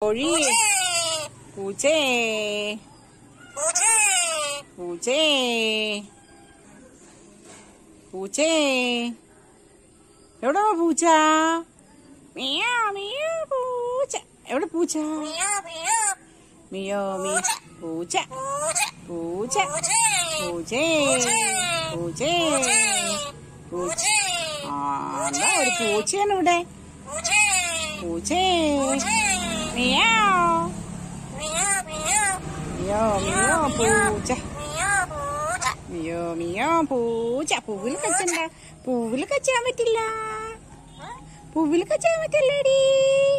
കോഴി പൂച്ചേ പൂച്ചേ പൂച്ചേ എവിടെ പൂച്ച മിയാ മിയാ പൂച്ച എവിടെ പൂച്ച മിയോ മി പൂച്ച പൂച്ച പൂച്ചേ പൂച്ചേ പൂച്ച ആ എന്താ ഒരു പൂച്ചയാണ് ഇവിടെ പൂച്ചേ മിയാവ് മിയോ മിയോ പൂച്ച മിയോ മിയോ പൂച്ച പൂവിൽ കച്ചണ്ട പൂവിൽ കച്ചാൻ പറ്റില്ല പൂവിൽ കച്ചാൻ പറ്റില്ലടി